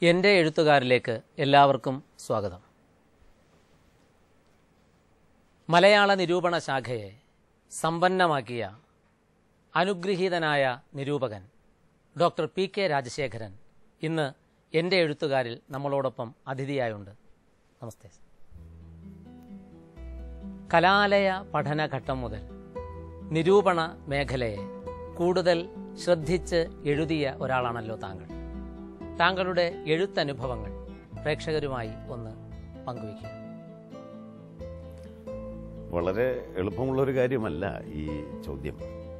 എൻ്റെ എഴുത്തുകാരിലേക്ക് എല്ലാവർക്കും സ്വാഗതം മലയാള നിരൂപണ ശാഖയെ സമ്പന്നമാക്കിയ അനുഗ്രഹീതനായ നിരൂപകൻ ഡോക്ടർ പി കെ രാജശേഖരൻ ഇന്ന് എൻ്റെ എഴുത്തുകാരിൽ നമ്മളോടൊപ്പം അതിഥിയായുണ്ട് നമസ്തേ കലാലയ പഠനഘട്ടം മുതൽ നിരൂപണ മേഖലയെ കൂടുതൽ ശ്രദ്ധിച്ച് എഴുതിയ ഒരാളാണല്ലോ താങ്കൾ താങ്കളുടെ എഴുത്തനുഭവങ്ങൾ പ്രേക്ഷകരുമായി ഒന്ന് പങ്കുവയ്ക്കുക വളരെ എളുപ്പമുള്ള ഒരു കാര്യമല്ല ഈ ചോദ്യം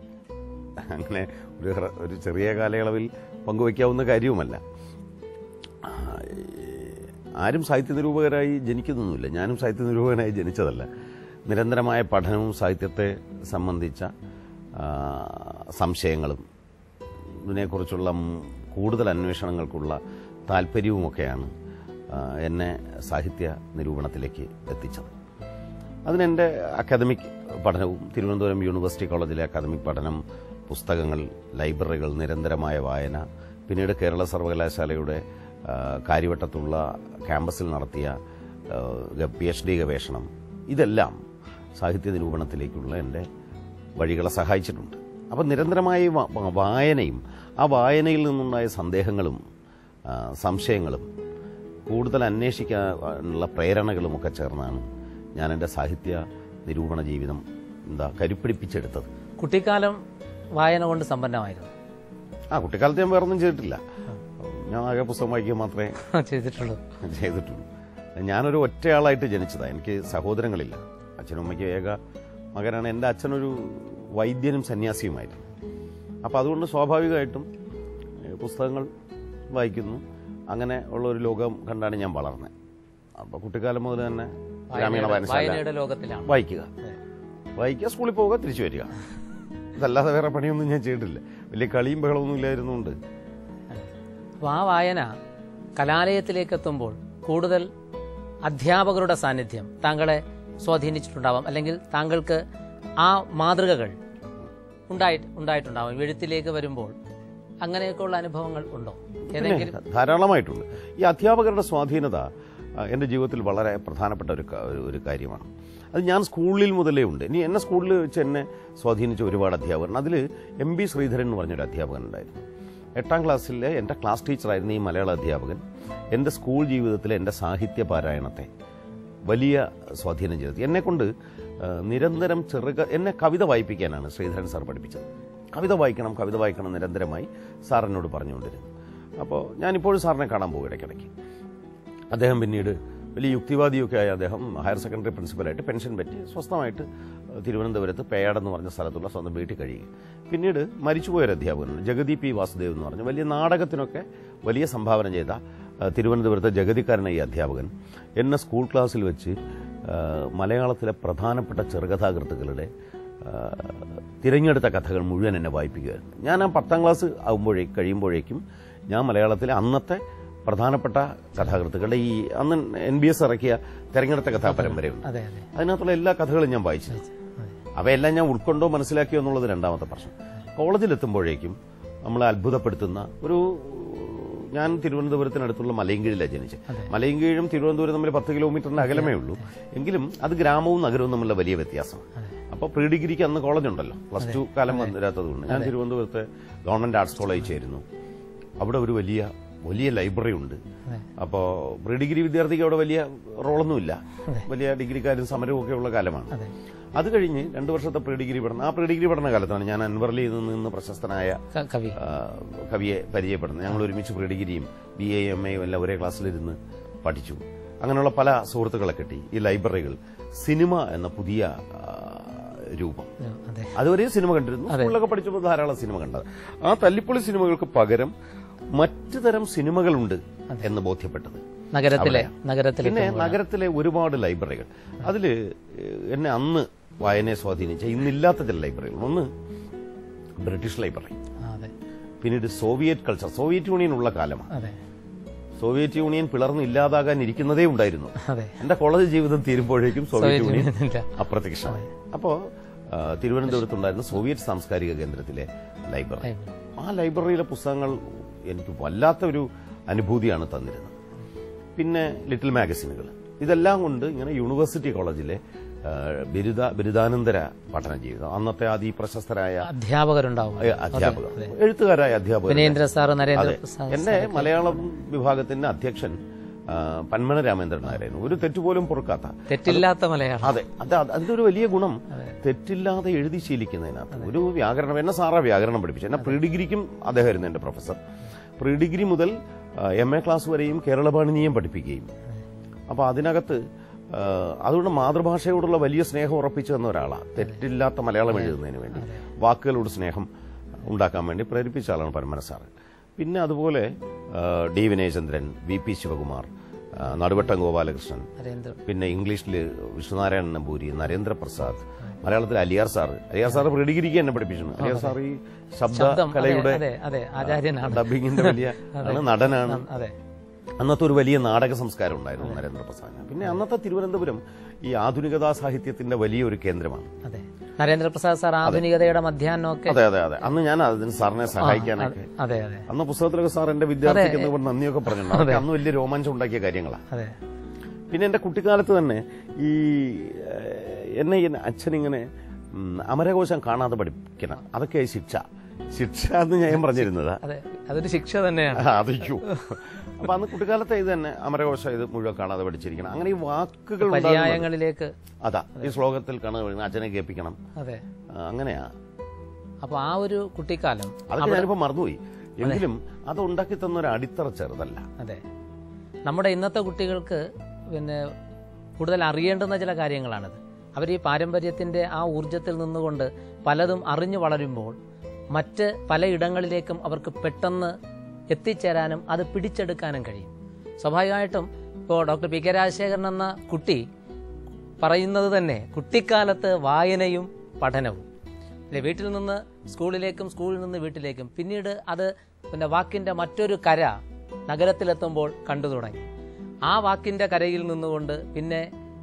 അങ്ങനെ ഒരു ഹ്ര- ഒരു ചെറിയ കാലയളവിൽ പങ്കുവയ്ക്കാവുന്ന കാര്യവുമല്ല ആ, ഈ ആരും സാഹിത്യ നിരൂപകരായി ജനിക്കുന്നൊന്നുമില്ല ഞാനും സാഹിത്യ നിരൂപകനായി ജനിച്ചതല്ല നിരന്തരമായ പഠനവും സാഹിത്യത്തെ സംബന്ധിച്ച ആ, സംശയങ്ങളും ഇതിനെക്കുറിച്ചുള്ള ഉം കൂടുതൽ അന്വേഷണങ്ങൾക്കുള്ള താല്പര്യവുമൊക്കെയാണ് ആ, എന്നെ സാഹിത്യ നിരൂപണത്തിലേക്ക് എത്തിച്ചത് അതിനെൻ്റെ അക്കാദമിക് പഠനവും തിരുവനന്തപുരം യൂണിവേഴ്സിറ്റി കോളേജിലെ അക്കാദമിക് പഠനം പുസ്തകങ്ങൾ ലൈബ്രറികൾ നിരന്തരമായ വായന പിന്നീട് കേരള സർവകലാശാലയുടെ ആ, കാര്യവട്ടത്തുള്ള ക്യാമ്പസിൽ നടത്തിയ പി എച്ച് ഡി ഗവേഷണം ഇതെല്ലാം സാഹിത്യ നിരൂപണത്തിലേക്കുള്ള എൻ്റെ വഴികളെ സഹായിച്ചിട്ടുണ്ട് അപ്പം നിരന്തരമായ ഈ വ- വ- വായനയും ആ വായനയിൽ നിന്നുണ്ടായ സന്ദേഹങ്ങളും ആ, സംശയങ്ങളും കൂടുതൽ അന്വേഷിക്കാനുള്ള പ്രേരണകളുമൊക്കെ ചേർന്നാണ് ഞാൻ എൻ്റെ സാഹിത്യ നിരൂപണ ജീവിതം എന്താ കരുപ്പിടിപ്പിച്ചെടുത്തത് കുട്ടിക്കാലം വായന കൊണ്ട് സമ്പന്നമായിരുന്നു ആ കുട്ടിക്കാലത്ത് ഞാൻ വേറൊന്നും ചെയ്തിട്ടില്ല ഞാൻ ആകെ പുസ്തകം വായിക്കുക മാത്രമേ ചെയ്തിട്ടുള്ളൂ ചെയ്തിട്ടുള്ളൂ ഞാനൊരു ഒറ്റയാളായിട്ട് ജനിച്ചതാണ് എനിക്ക് സഹോദരങ്ങളില്ല അച്ഛനും അമ്മയ്ക്കും ഏക മകനാണ് എൻ്റെ അച്ഛനൊരു വൈദ്യനും സന്യാസിയുമായിരുന്നു അപ്പോൾ അതുകൊണ്ട് സ്വാഭാവികമായിട്ടും ഏഹ്, പുസ്തകങ്ങൾ വായിക്കുന്നു അങ്ങനെ ഉള്ള ഒരു ലോകം കണ്ടാണ് ഞാൻ വളർന്നത് അപ്പോൾ കുട്ടിക്കാലം മുതൽ തന്നെ ഗ്രാമീണ വായനശാല വായനയുടെ ലോകത്തിലാണ് വായിക്കുക വായിക്കുക സ്കൂളിൽ പോവുക തിരിച്ചു വരിക ഇതല്ലാതെ വേറെ പണിയൊന്നും ഞാൻ ചെയ്തിട്ടില്ല വലിയ കളിയും ബഹളമൊന്നും ഇല്ലായിരുന്നുകൊണ്ട് അപ്പോൾ ആ വായന കലാലയത്തിലേക്ക് എത്തുമ്പോൾ കൂടുതൽ അധ്യാപകരുടെ സാന്നിധ്യം താങ്കളെ സ്വാധീനിച്ചിട്ടുണ്ടാവാം അല്ലെങ്കിൽ താങ്കൾക്ക് ആ മാതൃകകൾ ഉണ്ടായി ഉണ്ടായിട്ടുണ്ടാവും എഴുത്തിലേക്ക് വരുമ്പോൾ അങ്ങനെയൊക്കെയുള്ള അനുഭവങ്ങൾ ഉണ്ടോ ഏതെങ്കിലും പിന്നെ ധാരാളമായിട്ടുണ്ട് ഈ അധ്യാപകരുടെ സ്വാധീനത ആ, എൻ്റെ ജീവിതത്തിൽ വളരെ പ്രധാനപ്പെട്ട ഒരു ക- ഒരു- ഒരു കാര്യമാണ് അത് ഞാൻ സ്കൂളിൽ മുതലേ ഉണ്ട് ഇനി എന്നെ സ്കൂളിൽ വെച്ച് എന്നെ സ്വാധീനിച്ച ഒരുപാട് അധ്യാപകർ അതിൽ എം ബി ശ്രീധരൻ എന്ന് പറഞ്ഞൊരു അധ്യാപകൻ ഉണ്ടായിരുന്നു എട്ടാം ക്ലാസ്സിലെ എൻ്റെ ക്ലാസ് ടീച്ചറായിരുന്നു ഈ മലയാള അധ്യാപകൻ എൻ്റെ സ്കൂൾ ജീവിതത്തിലെ എൻ്റെ സാഹിത്യ പാരായണത്തെ വലിയ സ്വാധീനം ചെയ്തത് എന്നെക്കൊണ്ട് ആ, നിരന്തരം ചെറുക എന്നെ കവിത വായിപ്പിക്കാനാണ് ശ്രീധരൻ സാർ പഠിപ്പിച്ചത് കവിത വായിക്കണം കവിത വായിക്കണം നിരന്തരമായി സാർ എന്നോട് പറഞ്ഞുകൊണ്ടിരുന്നു അപ്പോൾ ഞാനിപ്പോഴും സാറിനെ കാണാൻ പോകും ഇടയ്ക്കിടയ്ക്ക് അദ്ദേഹം പിന്നീട് വലിയ യുക്തിവാദിയൊക്കെ ആയ അദ്ദേഹം ഹയർ സെക്കൻഡറി പ്രിൻസിപ്പലായിട്ട് പെൻഷൻ പറ്റി സ്വസ്ഥമായിട്ട് തിരുവനന്തപുരത്ത് പേയാട് എന്ന് പറഞ്ഞ സ്ഥലത്തുള്ള സ്വന്തം വീട്ടിൽ കഴിയുക പിന്നീട് മരിച്ചുപോയൊരു അധ്യാപകനുണ്ട് ജഗതി പി വാസുദേവ് എന്ന് പറഞ്ഞു വലിയ നാടകത്തിനൊക്കെ വലിയ സംഭാവന ചെയ്ത ആ, തിരുവനന്തപുരത്തെ ജഗതിക്കാരനായ ഈ അധ്യാപകൻ എന്നെ സ്കൂൾ ക്ലാസ്സിൽ വെച്ച് ആ, മലയാളത്തിലെ പ്രധാനപ്പെട്ട ചെറുകഥാകൃത്തുക്കളുടെ ആ, തിരഞ്ഞെടുത്ത കഥകൾ മുഴുവൻ എന്നെ വായിപ്പിക്കുമായിരുന്നു ഞാൻ ആ പത്താം ക്ലാസ് ആകുമ്പോഴേ കഴിയുമ്പോഴേക്കും ഞാൻ മലയാളത്തിലെ അന്നത്തെ പ്രധാനപ്പെട്ട കഥാകൃത്തുക്കളുടെ ഈ അന്ന് എൻ ബി എസ് ഇറക്കിയ തെരഞ്ഞെടുത്ത കഥാപരമ്പരയുണ്ട് അതെ അതെ അതിനകത്തുള്ള എല്ലാ കഥകളും ഞാൻ വായിച്ചിരുന്നു അവയെല്ലാം ഞാൻ ഉൾക്കൊണ്ടോ മനസ്സിലാക്കിയോ എന്നുള്ളത് രണ്ടാമത്തെ പ്രശ്നം കോളേജിലെത്തുമ്പോഴേക്കും നമ്മളെ അത്ഭുതപ്പെടുത്തുന്ന ഒരു ഞാൻ തിരുവനന്തപുരത്തിനടുത്തുള്ള മലയൻകീഴിലാണ് ജനിച്ചത് മലയൻകീഴും തിരുവനന്തപുരം തമ്മിൽ പത്ത് കിലോമീറ്ററിന്റെ അകലമേ ഉള്ളൂ എങ്കിലും അത് ഗ്രാമവും നഗരവും തമ്മിലുള്ള വലിയ വ്യത്യാസം അപ്പോൾ പ്രീ ഡിഗ്രിക്ക് അന്ന് കോളേജ് ഉണ്ടല്ലോ പ്ലസ് ടു കാലം വന്നിരാത്തതുകൊണ്ട് ഞാൻ തിരുവനന്തപുരത്തെ ഗവൺമെന്റ് ആർട്സ് കോളേജ് ചേരുന്നു അവിടെ ഒരു വലിയ വലിയ ലൈബ്രറി ഉണ്ട് അപ്പോൾ പ്രീ ഡിഗ്രി വിദ്യാർത്ഥിക്ക് അവിടെ വലിയ റോളൊന്നുമില്ല വലിയ ഡിഗ്രിക്കാരും സമരവും ഒക്കെ ഉള്ള കാലമാണ് അതെ അത് കഴിഞ്ഞ് രണ്ട് വർഷത്തെ പ്രീ ഡിഗ്രി പഠനം ആ പ്രീ ഡിഗ്രി പഠന കാലത്താണ് ഞാൻ അൻവർലിയിൽ നിന്ന് നിന്ന് പ്രശസ്തനായ ക- കവി ആ, കവിയെ പരിചയപ്പെടുന്നത് ഞങ്ങൾ ഒരുമിച്ച് പ്രീ ഡിഗ്രിയും ബി എ എം എയും എല്ലാം ഒരേ ക്ലാസ്സിലിരുന്ന് പഠിച്ചു അങ്ങനെയുള്ള പല സുഹൃത്തുക്കളെ കിട്ടി ഈ ലൈബ്രറികൾ സിനിമ എന്ന പുതിയ ആ, രൂപം അതെ അതുവരെ സിനിമ കണ്ടിരുന്നു സ്കൂളിലൊക്കെ പഠിച്ചപ്പോൾ ധാരാളം സിനിമ കണ്ടത് ആ തല്ലിപ്പൊളി സിനിമകൾക്ക് പകരം മറ്റു തരം സിനിമകളുണ്ട് എന്ന് ബോധ്യപ്പെട്ടത് നഗരത്തിലെ അവിടെയാ. നഗരത്തിലെ പിന്നെ നഗരത്തിലെ ഒരുപാട് ലൈബ്രറികൾ അതിൽ എന്നെ അന്ന് വായനയെ സ്വാധീനിച്ച ഇന്നില്ലാത്ത ചില ലൈബ്രറികൾ ഒന്ന് ബ്രിട്ടീഷ് ലൈബ്രറി ആ, അതെ പിന്നീട് സോവിയറ്റ് കൾച്ചർ സോവിയറ്റ് യൂണിയൻ ഉള്ള കാലമാണ് അതെ സോവിയറ്റ് യൂണിയൻ പിളർന്ന് ഇല്ലാതാകാൻ ഇരിക്കുന്നതേ ഉണ്ടായിരുന്നു അതെ എന്റെ കോളേജ് ജീവിതം തീരുമ്പോഴേക്കും സോവിയറ്റ് യൂണിയൻ ഇല്ല. അപ്രത്യക്ഷമായി അപ്പോ ആ, തിരുവനന്തപുരത്തുണ്ടായിരുന്ന സോവിയറ്റ് സാംസ്കാരിക കേന്ദ്രത്തിലെ ലൈബ്രറി ലൈബ്രറി. ആ ലൈബ്രറിയിലെ പുസ്തകങ്ങൾ എനിക്ക് വല്ലാത്ത ഒരു അനുഭൂതിയാണ് തന്നിരുന്നത് പിന്നെ ലിറ്റിൽ മാഗസിനുകൾ ഇതെല്ലാം കൊണ്ട് ഇങ്ങനെ യൂണിവേഴ്സിറ്റി കോളേജിലെ ആ, ബിരുദ ബിരുദാനന്തര പഠന ജീവിതം അന്നത്തെ അതിപ്രശസ്തരായ അധ്യാപകരുണ്ടാവും ഏ, അധ്യാപകർ എഴുത്തുകാരായ അധ്യാപകർ വിനേന്ദ്ര സാറ് നരേന്ദ്ര അതെ പ്രസാദ് എന്റെ മലയാളം വിഭാഗത്തിന്റെ അധ്യക്ഷൻ ആ, പന്മന രാമേന്ദ്രൻ നായരായിരുന്നു ഒരു തെറ്റുപോലും പൊറുക്കാത്ത തെറ്റില്ലാത്ത മലയാളം അതെ അത് അത് അതിന്റെ ഒരു വലിയ ഗുണം തെറ്റില്ലാതെ എഴുതി ശീലിക്കുന്നതിനകത്ത് ഒരു വ്യാകരണം എന്നെ സാറാ വ്യാകരണം പഠിപ്പിച്ചു എന്നെ പ്രീ ഡിഗ്രിക്കും അദ്ദേഹമായിരുന്നു എന്റെ പ്രൊഫസർ പ്രീ ഡിഗ്രി മുതൽ എം എ ക്ലാസ് വരെയും കേരള പാണിനിയും പഠിപ്പിക്കുകയും അപ്പോൾ അതിനകത്ത് ആ, അതുകൊണ്ട് മാതൃഭാഷയോടുള്ള വലിയ സ്നേഹം ഉറപ്പിച്ചു തന്ന ഒരാളാണ് തെറ്റില്ലാത്ത മലയാളം എഴുതുന്നതിന് വേണ്ടി വാക്കുകളോട് സ്നേഹം ഉണ്ടാക്കാൻ വേണ്ടി പ്രേരിപ്പിച്ച ആളാണ് പരമന സാറ് പിന്നെ അതുപോലെ ആ, D Vinayachandran V P Sivakumar ആ, നടുവട്ടം ഗോപാലകൃഷ്ണൻ നരേന്ദ്ര പിന്നെ ഇംഗ്ലീഷിൽ വിഷ്ണുനാരായണൻ നമ്പൂരി നരേന്ദ്രപ്രസാദ് മലയാളത്തിൽ Aliyar sir Aliyar sir pre ഡിഗ്രിക്ക് എന്നെ പഠിപ്പിച്ചു അലിയാർ സാർ ഈ ശബ്ദ ശബ്ദം അതെ കലയുടെ അതെ അതെ ആചാര്യനാണ് ഡബിങ്ങിന്റെ വലിയ ആണ് നടനാണ് അതെ അന്നത്തെ ഒരു വലിയ നാടക സംസ്കാരം ഉണ്ടായിരുന്നു നരേന്ദ്രപ്രസാദിന് പിന്നെ അന്നത്തെ തിരുവനന്തപുരം ഈ ആധുനികതാ സാഹിത്യത്തിന്റെ വലിയൊരു കേന്ദ്രമാണ് അതെ നരേന്ദ്രപ്രസാദ് സാർ ആധുനികതയുടെ മധ്യാഹ്നമൊക്കെ അതെ അതെ അതെ അന്ന് ഞാൻ അതിന് സാറിനെ സഹായിക്കാനൊക്കെ അതെ അതെ അന്ന് പുസ്തകത്തിലൊക്കെ സാർ എന്റെ വിദ്യാർത്ഥിക്ക് എന്ന് പറഞ്ഞ് നന്ദിയൊക്കെ പറഞ്ഞിട്ടുണ്ട് അതൊക്കെ അന്ന് വലിയ രോമാഞ്ചം ഉണ്ടാക്കിയ കാര്യങ്ങളാണ് അതെ പിന്നെ എന്റെ കുട്ടിക്കാലത്ത് തന്നെ ഈ ഏഹ്, എന്നെ ഈ അച്ഛൻ ഇങ്ങനെ ഉം, അമരകോശം കാണാതെ പഠിക്കണം അതൊക്കെ ശിക്ഷ ശിക്ഷ എന്ന് ഞാൻ പറഞ്ഞിരുന്നതാ അതെ അതൊരു ശിക്ഷ തന്നെയാണ് അതിക്കൂ അപ്പൊ അന്ന് കുട്ടിക്കാലത്തെ ഇത് തന്നെ അമരകോശം ഇത് മുഴുവൻ കാണാതെ പഠിച്ചിരിക്കണം അങ്ങനെ ഈ വാക്കുകൾ ഉണ്ടാകുന്നത് പര്യായങ്ങളിലേക്ക് അതാ ഈ ശ്ലോകത്തിൽ കാണുക അച്ഛനെ കേൾപ്പിക്കണം അതെ ആ, അങ്ങനെയാ അപ്പൊ ആ ഒരു കുട്ടിക്കാലം അതൊക്കെ ഞാനിപ്പോ മറന്നുപോയി എങ്കിലും അത് ഉണ്ടാക്കി തന്ന ഒരു അടിത്തറ ചെറുതല്ല അതെ നമ്മുടെ ഇന്നത്തെ കുട്ടികൾക്ക് പിന്നെ കൂടുതൽ അറിയേണ്ടുന്ന ചില കാര്യങ്ങളാണിത് അവർ ഈ പാരമ്പര്യത്തിന്റെ ആ ഊർജത്തിൽ നിന്നുകൊണ്ട് പലതും അറിഞ്ഞു വളരുമ്പോൾ മറ്റ് പലയിടങ്ങളിലേക്കും അവർക്ക് പെട്ടെന്ന് എത്തിച്ചേരാനും അത് പിടിച്ചെടുക്കാനും കഴിയും സ്വാഭാവികമായിട്ടും ഇപ്പോൾ ഡോക്ടർ പി കെ രാജശേഖരൻ എന്ന കുട്ടി പറയുന്നത് തന്നെ കുട്ടിക്കാലത്ത് വായനയും പഠനവും അല്ലെ വീട്ടിൽ നിന്ന് സ്കൂളിലേക്കും സ്കൂളിൽ നിന്ന് വീട്ടിലേക്കും പിന്നീട് അത് പിന്നെ വാക്കിന്റെ മറ്റൊരു കര നഗരത്തിലെത്തുമ്പോൾ കണ്ടു തുടങ്ങി ആ വാക്കിന്റെ കരയിൽ നിന്നുകൊണ്ട് പിന്നെ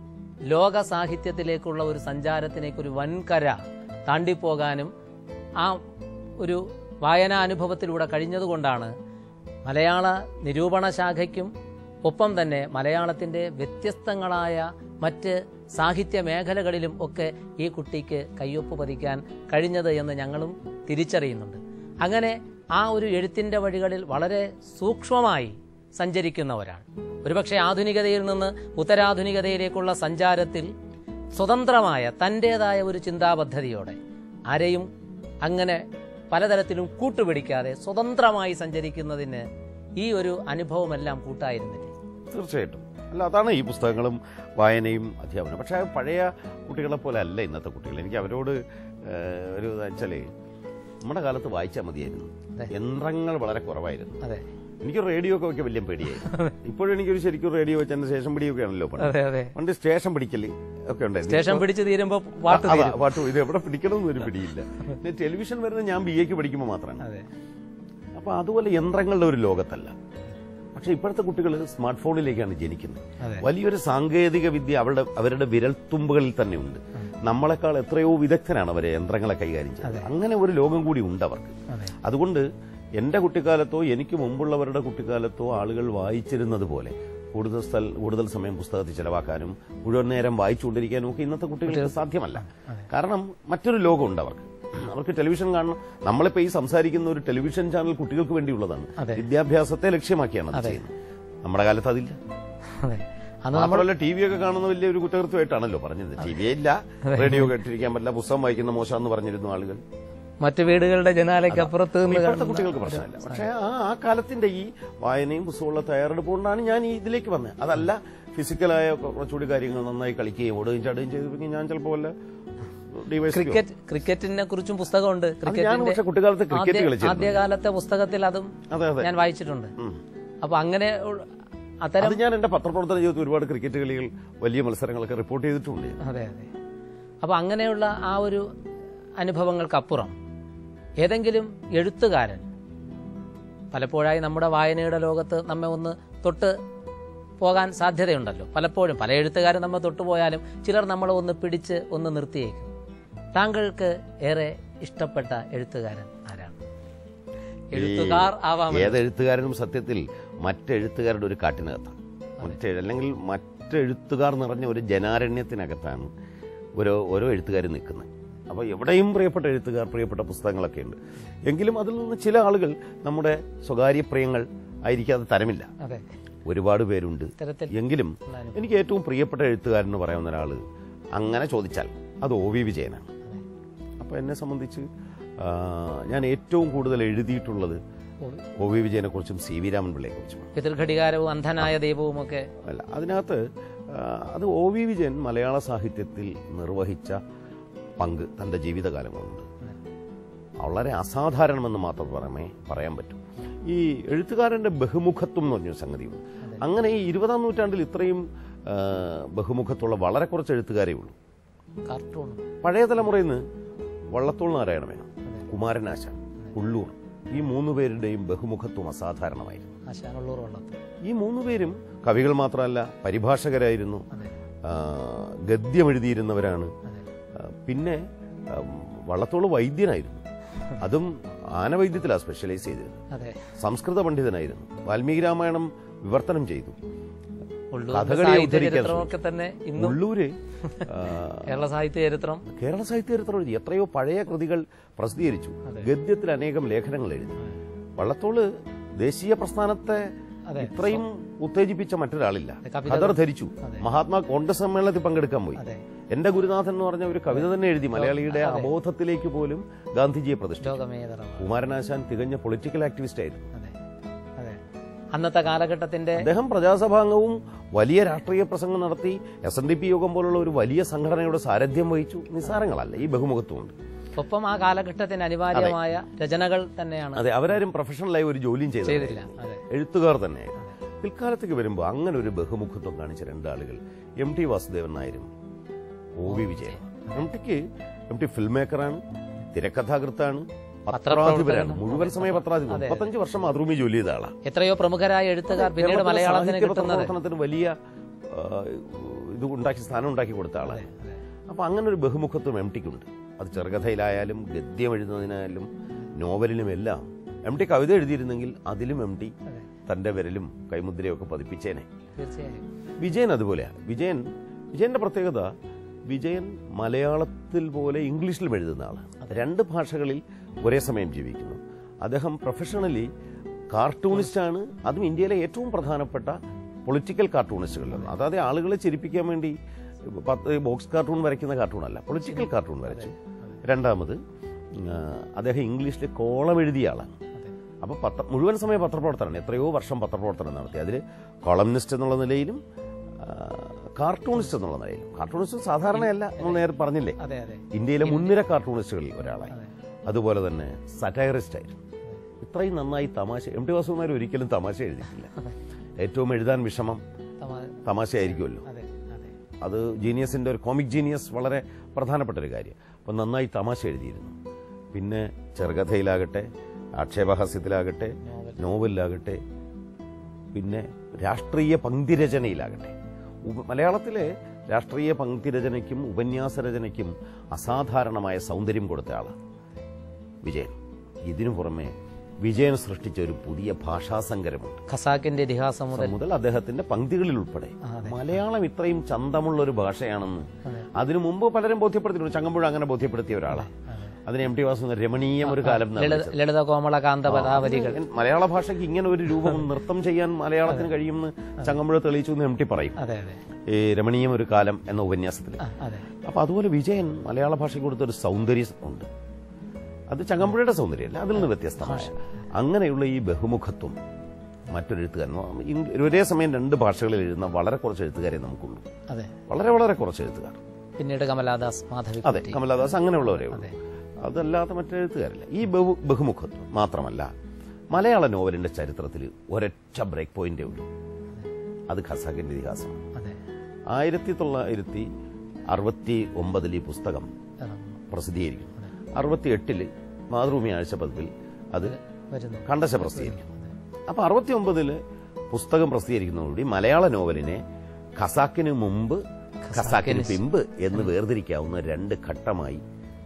ലോക സാഹിത്യത്തിലേക്കുള്ള ഒരു സഞ്ചാരത്തിലേക്ക് ഒരു വൻകര താണ്ടിപ്പോകാനും ആ ഒരു വായനാനുഭവത്തിലൂടെ കഴിഞ്ഞതുകൊണ്ടാണ് മലയാള നിരൂപണ ശാഖയ്ക്കും ഒപ്പം തന്നെ മലയാളത്തിന്റെ വ്യത്യസ്തങ്ങളായ മറ്റ് സാഹിത്യ മേഖലകളിലും ഒക്കെ ഈ കുട്ടിക്ക് കയ്യൊപ്പ് പതിക്കാൻ കഴിഞ്ഞത് എന്ന് ഞങ്ങളും തിരിച്ചറിയുന്നുണ്ട് അങ്ങനെ ആ ഒരു എഴുത്തിന്റെ വഴികളിൽ വളരെ സൂക്ഷ്മമായി സഞ്ചരിക്കുന്നവരാണ് ഒരുപക്ഷെ ആധുനികതയിൽ നിന്ന് ഉത്തരാധുനികതയിലേക്കുള്ള സഞ്ചാരത്തിൽ സ്വതന്ത്രമായ തൻ്റെതായ ഒരു ചിന്താപദ്ധതിയോടെ ആരെയും അങ്ങനെ പലതരത്തിലും കൂട്ടുപിടിക്കാതെ സ്വതന്ത്രമായി സഞ്ചരിക്കുന്നതിന് ഈ ഒരു അനുഭവമെല്ലാം കൂട്ടായിരുന്നില്ലേ തീർച്ചയായിട്ടും അല്ല അതാണ് ഈ പുസ്തകങ്ങളും വായനയും അധ്യാപനം പക്ഷേ അത് പഴയ കുട്ടികളെ പോലെ അല്ല ഇന്നത്തെ കുട്ടികൾ എനിക്ക് അവരോട് ഏഹ്, ഒരു വെച്ചാലേ നമ്മുടെ കാലത്ത് വായിച്ചാൽ മതിയായിരുന്നു യന്ത്രങ്ങൾ വളരെ കുറവായിരുന്നു അതെ എനിക്ക് റേഡിയോ ഒക്കെ വെക്കാൻ വലിയ പേടിയായിരുന്നു ഇപ്പോഴും എനിക്കൊരു ശരിക്കും റേഡിയോ വെച്ച എന്റെ സ്റ്റേഷൻ പിടിയൊക്കെ ആണല്ലോ പണ്ട് അതെ അതെ പണ്ട് സ്റ്റേഷൻ പിടിക്കല് ഒക്കെ ഉണ്ടായിരുന്നു സ്റ്റേഷൻ പിടിച്ച് തീരുമ്പോ പാട്ട് അതാ, പാട്ട് ഇത് എവിടെ പിടിക്കണമെന്ന് ഒരു പിടിയില്ല പിന്നെ ടെലിവിഷൻ വരുന്നത് ഞാൻ ബി എക്ക് പഠിക്കുമ്പോൾ മാത്രമാണ് അതെ അപ്പൊ അതുപോലെ യന്ത്രങ്ങളുടെ ഒരു ലോകത്തല്ല പക്ഷെ ഇപ്പോഴത്തെ കുട്ടികൾ സ്മാർട്ട് ഫോണിലേക്കാണ് ജനിക്കുന്നത് അതെ. വലിയൊരു സാങ്കേതിക വിദ്യ അവരുടെ അവരുടെ വിരൽത്തുമ്പുകളിൽ തന്നെ ഉണ്ട് നമ്മളെക്കാൾ എത്രയോ വിദഗ്ധരാണ് അവരെ യന്ത്രങ്ങളെ കൈകാര്യം ചെയ്യുന്നത് അങ്ങനെ ഒരു ലോകം കൂടി ഉണ്ട് അവർക്ക് അതെ അതുകൊണ്ട് എന്റെ കുട്ടിക്കാലത്തോ എനിക്ക് മുമ്പുള്ളവരുടെ കുട്ടിക്കാലത്തോ ആളുകൾ വായിച്ചിരുന്നത് പോലെ കൂടുതൽ സ്ഥല കൂടുതൽ സമയം പുസ്തകത്തിൽ ചെലവാക്കാനും മുഴുവൻ നേരം വായിച്ചുകൊണ്ടിരിക്കാനും ഒക്കെ ഇന്നത്തെ കുട്ടികൾക്ക് സാധ്യമല്ല കാരണം മറ്റൊരു ലോകമുണ്ട് അവർക്ക് അവർക്ക് ടെലിവിഷൻ കാണണം നമ്മളിപ്പോ ഈ സംസാരിക്കുന്ന ഒരു ടെലിവിഷൻ ചാനൽ കുട്ടികൾക്ക് വേണ്ടിയുള്ളതാണ് അതെ. വിദ്യാഭ്യാസത്തെ ലക്ഷ്യമാക്കിയാണ് അത് ചെയ്യുന്നത് നമ്മുടെ കാലത്ത് അതില്ല അതെ അന്ന് മാത്രമല്ല ടി വി ഒക്കെ കാണുന്ന വലിയ ഒരു കുറ്റകൃത്യമായിട്ടാണല്ലോ പറഞ്ഞത് ടി വി ഇല്ല റേഡിയോ കേട്ടിരിക്കാൻ പറ്റില്ല പുസ്തകം വായിക്കുന്ന മോശമെന്ന് പറഞ്ഞിരുന്നു ആളുകൾ മറ്റു വീടുകളുടെ ജനാലയ്ക്ക് അപ്പുറത്ത് നിന്ന് ഇപ്പോഴത്തെ കാണുന്ന- കുട്ടികൾക്ക് പ്രശ്നമില്ല പക്ഷേ ആ ആ കാലത്തിന്റെ ഈ വായനയും പുസ്തകമുള്ള തയ്യാറെടുപ്പ് കൊണ്ടാണ് ഞാൻ ഈ ഇതിലേക്ക് വന്നത് അതല്ല ഫിസിക്കലായ കുറച്ചുകൂടി കാര്യങ്ങൾ നന്നായി കളിക്കുകയും ഓടുകയും ചാടുകയും ചെയ്തിട്ടുണ്ടെങ്കിൽ ഞാൻ ചിലപ്പോൾ വല്ല ഡിവൈസ് ക്രിക്കറ്റ് ക്രിക്കറ്റിനെ കുറിച്ചും പുസ്തകമുണ്ട് ഞാൻ പക്ഷെ കുട്ടിക്കാലത്ത് ക്രിക്കറ്റ് ആദ്യ- കളിച്ചിരുന്നു ആദ്യകാലത്തെ പുസ്തകത്തിൽ അതും അതെ അതെ ഞാൻ വായിച്ചിട്ടുണ്ട് ഉം. അപ്പൊ അങ്ങനെ ഉള്ള- അത്തരം അത് ഞാൻ എന്റെ പത്രപ്രവർത്തന ജീവിതത്തിൽ ഒരുപാട് ക്രിക്കറ്റ് കളികൾ വലിയ മത്സരങ്ങളൊക്കെ റിപ്പോർട്ട് ചെയ്തിട്ടുണ്ട് അതെ അതെ അപ്പൊ അങ്ങനെയുള്ള ആ ഒരു അനുഭവങ്ങൾക്കപ്പുറം ഏതെങ്കിലും എഴുത്തുകാരൻ പലപ്പോഴായി നമ്മുടെ വായനയുടെ ലോകത്ത് നമ്മെ ഒന്ന് തൊട്ട് പോകാൻ സാധ്യതയുണ്ടല്ലോ പലപ്പോഴും പല എഴുത്തുകാരും നമ്മെ തൊട്ടുപോയാലും ചിലർ നമ്മളെ ഒന്ന് പിടിച്ച് ഒന്ന് നിർത്തിയേക്കും താങ്കൾക്ക് ഏറെ ഇഷ്ടപ്പെട്ട എഴുത്തുകാരൻ ആരാണ് എഴുത്തുകാർ ആവാം ഏതെഴുത്തുകാരനും സത്യത്തിൽ മറ്റെഴുത്തുകാരുടെ ഒരു കാട്ടിനകത്താണ് മറ്റ് അല്ലെങ്കിൽ മറ്റെഴുത്തുകാർ നിറഞ്ഞ ഒരു ജനാരണ്യത്തിനകത്താണ് ഓരോ ഓരോ എഴുത്തുകാരും നിൽക്കുന്നത് അപ്പോൾ എവിടെയും പ്രിയപ്പെട്ട എഴുത്തുകാർ പ്രിയപ്പെട്ട പുസ്തകങ്ങളൊക്കെ ഉണ്ട് എങ്കിലും അതിൽ നിന്ന് ചില ആളുകൾ നമ്മുടെ സ്വകാര്യ പ്രിയങ്ങൾ ആയിരിക്കാതെ തരമില്ല അതെ ഒരുപാട് പേരുണ്ട് ഇത്തരത്തിൽ എങ്കിലും എനിക്ക് ഏറ്റവും പ്രിയപ്പെട്ട എഴുത്തുകാരൻ എന്ന് പറയാവുന്ന ഒരാൾ അങ്ങനെ ചോദിച്ചാൽ അത് ഒ വി വിജയനാണ് അപ്പോൾ എന്നെ സംബന്ധിച്ച് ആ, ഞാൻ ഏറ്റവും കൂടുതൽ എഴുതിയിട്ടുള്ളത് ഒ വി വിജയനെക്കുറിച്ചും സി വി രാമൻപിള്ളയെക്കുറിച്ചും പിതൃഘടികാരവും അന്ധനായ ദൈവവും ഒക്കെ അല്ല അതിനകത്ത് ആ, അത് ഒ വി വിജയൻ മലയാള സാഹിത്യത്തിൽ നിർവഹിച്ച പങ്ക് തൻ്റെ ജീവിതകാലം കൊണ്ട് വളരെ അസാധാരണമെന്ന് മാത്രം പറമേ പറയാൻ പറ്റും ഈ എഴുത്തുകാരൻ്റെ ബഹുമുഖത്വം എന്ന് പറഞ്ഞൊരു സംഗതിയുണ്ട് അങ്ങനെ ഈ ഇരുപതാം നൂറ്റാണ്ടിൽ ഇത്രയും ആ, ബഹുമുഖത്തുള്ള വളരെ കുറച്ച് എഴുത്തുകാരേ ഉള്ളൂ കാർട്ടൂൺ പഴയ തലമുറയിൽ നിന്ന് വള്ളത്തോൾ നാരായണമേനോൻ കുമാരനാശാൻ ഉള്ളൂർ ഈ മൂന്ന് പേരുടെയും ബഹുമുഖത്വം അസാധാരണമായിരുന്നു ആശാനുള്ളൂർ വള്ളത്ത് ഈ മൂന്ന് പേരും കവികൾ മാത്രമല്ല പരിഭാഷകരായിരുന്നു അതെ ആ, ഗദ്യം എഴുതിയിരുന്നവരാണ് അതെ ആ, പിന്നെ ആ, വള്ളത്തോൾ വൈദ്യനായിരുന്നു അതും ആനവൈദ്യത്തിലാണ് സ്പെഷ്യലൈസ് ചെയ്തത് അതെ സംസ്കൃത പണ്ഡിതനായിരുന്നു വാൽമീകി രാമായണം വിവർത്തനം ചെയ്തു ഉള്ളൂർ കഥകളി സാഹിത്യ ഉദ്ധരിക്കാൻ ചരിത്രമൊക്കെ തന്നെ ഇന്നും ഉള്ളൂര് ആ, കേരള സാഹിത്യ ചരിത്രം കേരള സാഹിത്യ ചരിത്രം എഴുതി എത്രയോ പഴയ കൃതികൾ പ്രസിദ്ധീകരിച്ചു ഗദ്യത്തിൽ അനേകം ലേഖനങ്ങൾ എഴുതി വള്ളത്തോള് ദേശീയ പ്രസ്ഥാനത്തെ അതെ. ഇത്രയും ഉത്തേജിപ്പിച്ച മറ്റൊരാളില്ല കവിത- ഖദർ ധരിച്ചു അതെ. മഹാത്മാ കോൺഗ്രസ് സമ്മേളനത്തിൽ പങ്കെടുക്കാൻ പോയി അതെ എന്റെ ഗുരുനാഥൻ എന്ന് പറഞ്ഞ ഒരു കവിത തന്നെ എഴുതി മലയാളിയുടെ അബോധത്തിലേക്ക് പോലും ഗാന്ധിജിയെ പ്രതിഷ്ഠിച്ചു ലോകമേതരമാണ് കുമാരനാശാൻ തികഞ്ഞ പൊളിറ്റിക്കൽ ആക്ടിവിസ്റ്റ് ആയിരുന്നു അതെ അതെ അന്നത്തെ കാലഘട്ടത്തിന്റെ അദ്ദേഹം പ്രജാസഭാംഗവും വലിയ രാഷ്ട്രീയ പ്രസംഗം നടത്തി എസ് എൻ ഡി പി യോഗം പോലുള്ള ഒരു വലിയ സംഘടനയുടെ സാരഥ്യം വഹിച്ചു നിസ്സാരങ്ങളല്ല ഈ ബഹുമുഖത്വമുണ്ട് ഒപ്പം ആ കാലഘട്ടത്തിന് അനിവാര്യമായ രചനകൾ തന്നെയാണ് അതെ അവരാരും പ്രൊഫഷണലായി ഒരു ജോലിയും ചെയ്തില്ല ചെയ്തില്ല അതെ എഴുത്തുകാർ തന്നെയായിരുന്നു പിൽക്കാലത്തേക്ക് വരുമ്പോൾ അങ്ങനെ ഒരു ബഹുമുഖത്വം കാണിച്ച രണ്ടാളുകൾ എം ടി വാസുദേവൻ നായരും ഒ വി വിജയൻ എം ടിക്ക് എം ടി ഫിൽം മേക്കറാണ് തിരക്കഥാകൃത്താണ് പത്രാധിപരാണ് മുഴുവൻ സമയ പത്രാധിപർ മുപ്പത്തഞ്ച് വർഷം മാതൃഭൂമി ജോലി ചെയ്ത ആളാണ് എത്രയോ പ്രമുഖരായ എഴുത്തുകാർ പിന്നീട് കേരളത്തിലെ മലയാളത്തിന് സാഹിത്യ കിട്ടുന്നത് പത്രപ്രവർത്തനത്തിന് വലിയ ആ, ഇത് ഉണ്ടാക്കി സ്ഥാനം ഉണ്ടാക്കി കൊടുത്ത ആളാണ് അപ്പൊ അങ്ങനെ ഒരു ബഹുമുഖത്വം എം ടിക്കുണ്ട് അത് ചെറുകഥയിലായാലും ഗദ്യം എഴുതുന്നതിനായാലും നോവലിലുമെല്ലാം എം ടി കവിത എഴുതിയിരുന്നെങ്കിൽ അതിലും എം ടി അതെ. തന്റെ വിരലും കൈമുദ്രയൊക്കെ പതിപ്പിച്ചേനെ തീർച്ചയായും വിജയൻ അതുപോലെയാണ് വിജയൻ വിജയന്റെ പ്രത്യേകത വിജയൻ മലയാളത്തിൽ പോലെ ഇംഗ്ലീഷിലും എഴുതുന്ന ആളാണ് രണ്ട് ഭാഷകളിൽ ഒരേ സമയം ജീവിക്കുന്നു അദ്ദേഹം പ്രൊഫഷണലി കാർട്ടൂണിസ്റ്റാണ് അതും ഇന്ത്യയിലെ ഏറ്റവും പ്രധാനപ്പെട്ട പൊളിറ്റിക്കൽ കാർട്ടൂണിസ്റ്റുകളിലാണ് അതായത് ആളുകളെ ചിരിപ്പിക്കാൻ വേണ്ടി പത്ത് ബോക്സ് കാർട്ടൂൺ വരയ്ക്കുന്ന കാർട്ടൂണല്ല പൊളിറ്റിക്കൽ കാർട്ടൂൺ വരച്ചു രണ്ടാമത് ആ, അദ്ദേഹം ഇംഗ്ലീഷിൽ കോളം എഴുതിയ ആളാണ് അതെ അപ്പോൾ പത്ര മുഴുവൻ സമയ പത്രപ്രവർത്തനമാണ് എത്രയോ വർഷം പത്രപ്രവർത്തനം നടത്തി അതിൽ കോളംനിസ്റ്റ് എന്നുള്ള നിലയിലും ആ, കാർട്ടൂണിസ്റ്റ് എന്നുള്ള നിലയിലും കാർട്ടൂണിസ്റ്റ് സാധാരണയല്ല നമ്മൾ നേരെ പറഞ്ഞില്ലേ അതെ അതെ ഇന്ത്യയിലെ മുൻനിര കാർട്ടൂണിസ്റ്റുകളിൽ ഒരാളായി അതെ. അതുപോലെ തന്നെ സറ്റയറിസ്റ്റ് ആയിരുന്നു ഇത്രയും നന്നായി തമാശ എം ടി വാസുകുമാർ ഒരിക്കലും തമാശ എഴുതിയിട്ടില്ല ഏറ്റവും എഴുതാൻ വിഷമം തമാ- തമാശയായിരിക്കുമല്ലോ അതെ അതെ അത് ജീനിയസിന്റെ ഒരു കോമിക് ജീനിയസ് വളരെ പ്രധാനപ്പെട്ട ഒരു കാര്യം അപ്പം നന്നായി തമാശ എഴുതിയിരുന്നു പിന്നെ ചെറുകഥയിലാകട്ടെ ആക്ഷേപഹാസ്യത്തിലാകട്ടെ നോവലിലാകട്ടെ പിന്നെ രാഷ്ട്രീയ പങ്ക്തിരചനയിലാകട്ടെ ഉപ- മലയാളത്തിലെ രാഷ്ട്രീയ പങ്ക്തിരചനയ്ക്കും ഉപന്യാസ രചനയ്ക്കും അസാധാരണമായ സൗന്ദര്യം കൊടുത്ത ആളാണ് വിജയൻ ഇതിനു പുറമെ വിജയൻ സൃഷ്ടിച്ച ഒരു പുതിയ ഭാഷാസങ്കരമുണ്ട് ഖസാക്കിന്റെ ഇതിഹാസം മുതൽ മുതൽ അദ്ദേഹത്തിന്റെ പങ്ക്തികളിൽ ഉൾപ്പെടെ മലയാളം ഇത്രയും ചന്തമുള്ള ഒരു ഭാഷയാണെന്ന് അതിനു മുമ്പ് പലരും ബോധ്യപ്പെടുത്തിയിട്ടുണ്ട് ചങ്ങമ്പുഴ അങ്ങനെ ബോധ്യപ്പെടുത്തിയ ഒരാളാണ് അതിന് എം ടി വാസു രമണീയം ഒരു കാലം എന്നാണ് ലളിത ലളിത കോമള കാന്ത പദാവലികൾ വിളിച്ചത്. മലയാള ഭാഷയ്ക്ക് ഇങ്ങനെ ഒരു രൂപം നൃത്തം ചെയ്യാൻ മലയാളത്തിന് കഴിയുമെന്ന് ചങ്ങമ്പുഴ തെളിയിച്ചു എന്ന് എം ടി പറയും അതെ അതെ ഈ രമണീയം ഒരു കാലം എന്ന ഉപന്യാസത്തിൽ ആ, അതെ അപ്പൊ അതുപോലെ വിജയൻ മലയാള ഭാഷയ്ക്ക് കൊടുത്തൊരു സൗന്ദര്യം ഉണ്ട് അത് ചങ്ങമ്പുഴയുടെ സൗന്ദര്യമല്ല അതിൽ നിന്ന് വ്യത്യസ്തമായ അങ്ങനെയുള്ള ഈ ബഹുമുഖത്വം മറ്റൊരെഴുത്തുകാരൻ ഇംഗ്- ഒരേ സമയം രണ്ട് ഭാഷകളിൽ എഴുതുന്ന വളരെ കുറച്ച് എഴുത്തുകാരെ നമുക്കുള്ളൂ അതെ വളരെ വളരെ കുറച്ച് എഴുത്തുകാർ പിന്നീട് കമലാദാസ് മാധവി അതെ കമലദാസ് അങ്ങനെയുള്ളവരേ ഉള്ളൂ അതെ. അതല്ലാത്ത മറ്റെഴുത്തുകാരില്ല ഈ ബഹു ബഹുമുഖത്വം മാത്രമല്ല മലയാള നോവലിന്റെ ചരിത്രത്തിൽ ഒരൊറ്റ ബ്രേക്ക് പോയിന്റേ ഉള്ളൂ അത് ഖസാക്കിന്റെ ഇതിഹാസം അതെ ആയിരത്തി തൊള്ളായിരത്തി അറുപത്തി ഒമ്പതിൽ ഈ പുസ്തകം ഇറങ്ങുന്നു. പ്രസിദ്ധീകരിക്കും അറുപത്തി എട്ടില് മാതൃഭൂമി ആഴ്ചപ്പതിപ്പിൽ അത് വരുന്നു കണ്ടശ പ്രസിദ്ധീകരിക്കും അപ്പൊ അറുപത്തി ഒമ്പതില് പുസ്തകം പ്രസിദ്ധീകരിക്കുന്നതോടുകൂടി മലയാള നോവലിനെ ഖസാക്കിന് മുമ്പ് ഖസാക്കിന് പിമ്പ് എന്ന് വേർതിരിക്കാവുന്ന രണ്ട് ഘട്ടമായി